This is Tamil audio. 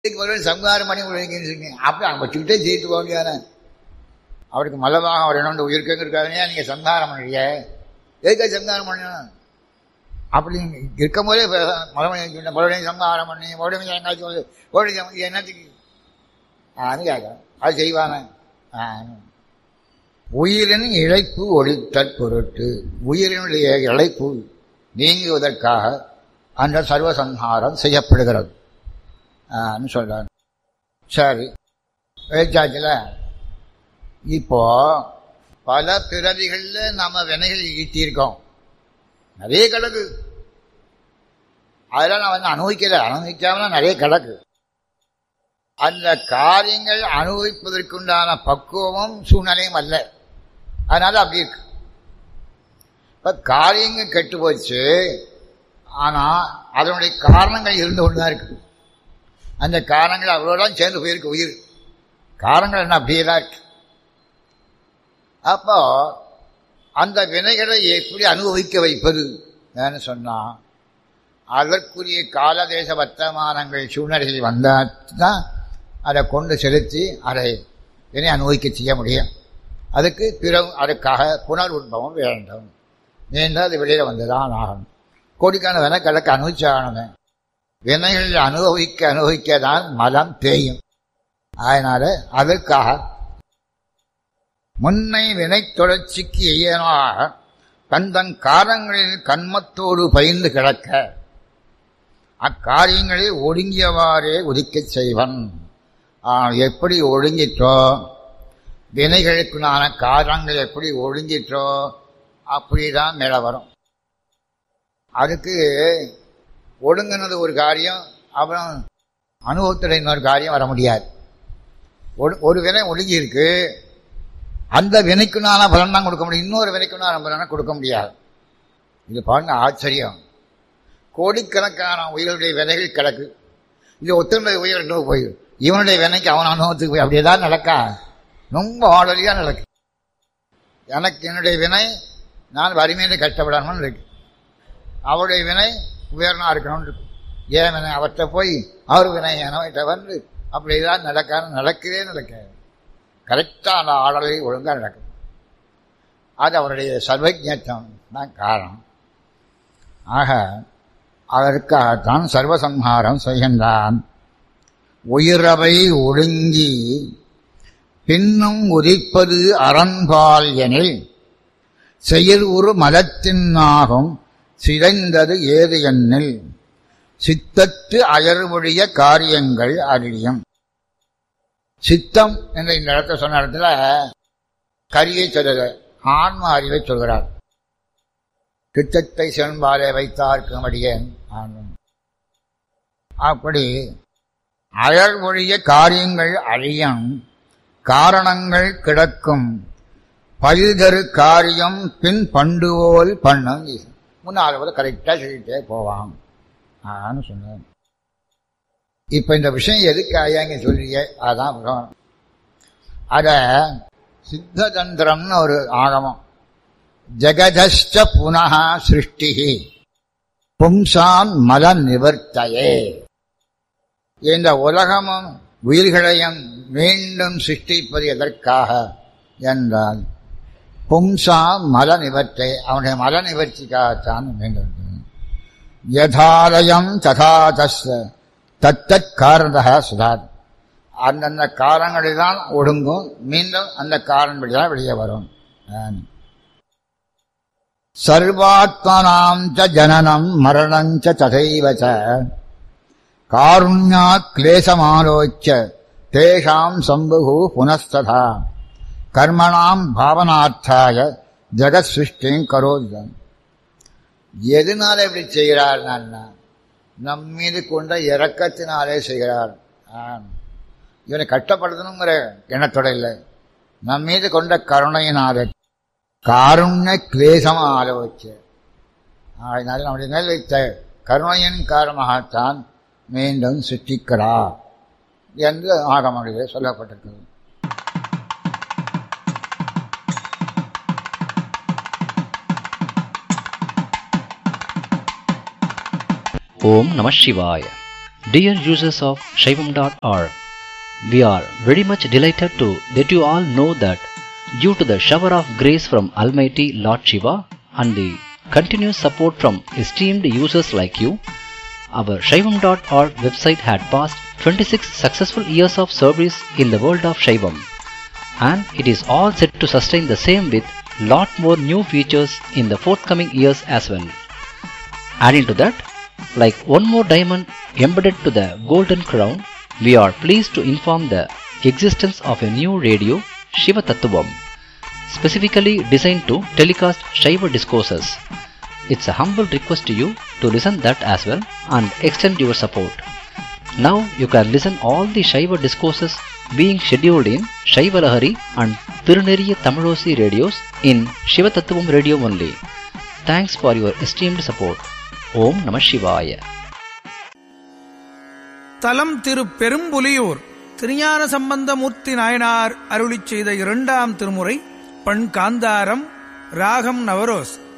இதுக்கு மறுபடியும் சம்ஹாரம் பண்ணி உழைக்கிறீங்க அப்படி அவங்க வச்சுக்கிட்டே ஜெயித்து போக முடியாது அவருக்கு மல்லமாக அவர் என்ன உயிர்க்கங்க இருக்காருங்க நீங்கள் சம்ஹாரம் பண்ணுறீங்க எதுக்காக சம்ஹாரம் பண்ணணும் அப்படி இருக்கும் போதே மறுபடியும் மறுபடியும் சம்ஹாரம் பண்ணி மறுபடியும் எங்காச்சும் வந்து மறுபடியும் என்னத்துக்கு அது கேட்க அது செய்வாங்க உயிரின் இழைப்பு ஒழித்தற் பொருட்டு உயிரினுடைய இழைப்பு நீங்குவதற்காக அந்த சர்வசம்ஹாரம் செய்யப்படுகிறது சொல்றார் சரி வச்சாச்சுல இப்போ பல பிறவிகளில் நம்ம வினைகள் ஈட்டியிருக்கோம் நிறைய கிடக்கு அதெல்லாம் நான் வந்து அனுபவிக்கல அனுபவிக்காம நிறைய கிடக்கு அந்த காரியங்கள் அனுபவிப்பதற்குண்டான பக்குவமும் சூழ்நிலையும் அல்ல அதனால அப்படி இருக்கு இப்ப காரியங்கள் கெட்டு போச்சு ஆனா அதனுடைய காரணங்கள் இருந்து கொண்டு தான் இருக்கு அந்த காரணங்கள் அவ்வளோதான் சேர்ந்து போயிருக்கு உயிர் காரணங்கள் என்ன அப்படியே தான் இருக்கு அப்போ அந்த வினைகளை எப்படி அனுபவிக்க வைப்பது சொன்னா அதற்குரிய காலதேச வர்த்தமானங்கள் சூழ்நிலைகள் வந்தால் தான் அதை கொண்டு செலுத்தி அதை வினை அனுபவிக்க செய்ய முடியும் அதுக்கு பிற அதுக்காக புனர் உண்பவம் வேண்டும் நீண்டால் அது வெளியில் வந்துதான் ஆகணும் கோடிக்கான வினை கிழக்கு அனுபவிச்சாகணுமே வினைகள் அனுபவிக்க அனுபவிக்க தான் மலம் தேயும் அதனால அதற்காக முன்னை வினை தொடர்ச்சிக்கு இயனாக தந்தன் காரங்களில் கண்மத்தோடு பயிர்ந்து கிடக்க அக்காரியங்களை ஒடுங்கியவாறே உதிக்கச் செய்வன் எப்படி ஒடுங்கிற்றோ வினைகளுக்குனான காரணங்கள் எப்படி ஒடுங்கிற்றோ அப்படிதான் மேலே வரும் அதுக்கு ஒடுங்கினது ஒரு காரியம் அப்புறம் அனுபவத்தில் இன்னொரு காரியம் வர முடியாது ஒரு வினை ஒடுங்கி இருக்கு அந்த வினைக்குனான பலன் தான் கொடுக்க முடியும் இன்னொரு வினைக்குனான பலனை கொடுக்க முடியாது இது பாருங்க ஆச்சரியம் கோடிக்கணக்கான உயிர்களுடைய வினைகள் கிடக்கு இது ஒத்தனுடைய உயிர் இன்னும் போய் இவனுடைய வினைக்கு அவன் அனுபவத்துக்கு போய் அப்படியே தான் நடக்கா ரொம்ப ஆடலியாக நடக்கு எனக்கு என்னுடைய வினை நான் வறுமையில கஷ்டப்படணும்னு இருக்கு அவருடைய வினை உயர்னா இருக்கணும்னு இருக்கு ஏன் வினை அவர்கிட்ட போய் அவர் வினை எனவற்ற வந்து அப்படிதான் நடக்காது நடக்கவே நடக்க கரெக்டாக அந்த ஆடலை ஒழுங்காக நடக்கும் அது அவருடைய சர்வஜத்தம் தான் காரணம் ஆக அதற்காகத்தான் சர்வசம்ஹாரம் செய்கின்றான் உயிரவை ஒடுங்கி பின்னும் உதிப்பது அறன்பால் எனில் செயல் ஒரு மதத்தினாகும் சிதைந்தது ஏது எண்ணில் சித்தத்து அயர்வொழிய காரியங்கள் அறியும் சித்தம் என்ற இந்த இடத்த சொன்ன இடத்துல கரியை சொல்லுற ஆன்ம அறிவை சொல்கிறார் சித்தத்தை சென்பாலே வைத்தார்க்கும் அடியேன் ஆன்மம் அப்படி அயர்வொழிய காரியங்கள் அழியும் காரணங்கள் கிடக்கும் பயிர்தரு காரியம் பின் பண்டுவோல் பண்ணும் முன்னால் போல கரெக்டாக சொல்லிட்டே போவான் ஆன்னு சொன்னேன் இப்ப இந்த விஷயம் எதுக்கு ஐயாங்க சொல்றீங்க அதான் பகவான் அத சித்ததந்திரம்னு ஒரு ஆகமம் ஜெகதஷ்ட புனக சிருஷ்டி பும்சான் மல நிவர்த்தையே இந்த உலகமும் உயிர்களையும் மீண்டும் சிருஷ்டிப்பது எதற்காக என்றால் பும்சா மல நிவர்த்தை அவனுடைய மல நிவர்த்திக்காகத்தான் வேண்டும் யதாலயம் ததா தஸ் தத்தத் காரணதா சுதாத் அந்தந்த காரணங்களில் தான் ஒடுங்கும் மீண்டும் அந்த காரணப்படி தான் வெளியே வரும் சர்வாத்மனாம் ச ஜனனம் மரணம் ச ததைவ ச காருண்யா கிளேசமாலோச்ச தேஷாம் சம்புகு புனஸ்ததா கர்மணாம் பாவனார்த்தாய ஜெகத் சிருஷ்டியும் கரோதம் எதனால இப்படி செய்கிறார் நம் மீது கொண்ட இறக்கத்தினாலே செய்கிறார் இவனை கஷ்டப்படுத்தணுங்கிற எண்ணத்தோட இல்லை நம் மீது கொண்ட கருணையினாலே காருண்ய கிளேசம் ஆலோச்சு அதனால நம்முடைய மேல் வைத்த கருணையின் காரணமாகத்தான் மீண்டும் சிருஷ்டிக்கிறார் என்று ஆகமொழியிலே சொல்லப்பட்டிருக்கிறது ஓம் நம சிவாய Dear users of Shaivam.org, we are very much delighted to let you all know that due to the shower of grace from Almighty Lord Shiva and the continuous support from esteemed users like you, our Shaivam.org website had passed 26 successful years of service in the world of Shaivam and it is all set to sustain the same with lot more new features in the forthcoming years as well. Adding to that, like one more diamond embedded to the golden crown, we are pleased to inform the existence of a new radio, Shiva Tattvam, specifically designed to telecast Shiva discourses. It's a humble request to you to listen that as well and extend your support. Now you can listen all the Shiva discourses being scheduled in Shiva Lahari and Tiruneriya Tamilosi radios in Shiva Tattvam radio only. Thanks for your esteemed support. Om Namah Shivaya. தலம் திரு பெரும்புலியூர் திருஞான சம்பந்தமூர்த்தி நாயனார் அருளிச் செய்த இரண்டாம் திருமுறை பண் காந்தாரம் ராகம் நவரோஸ்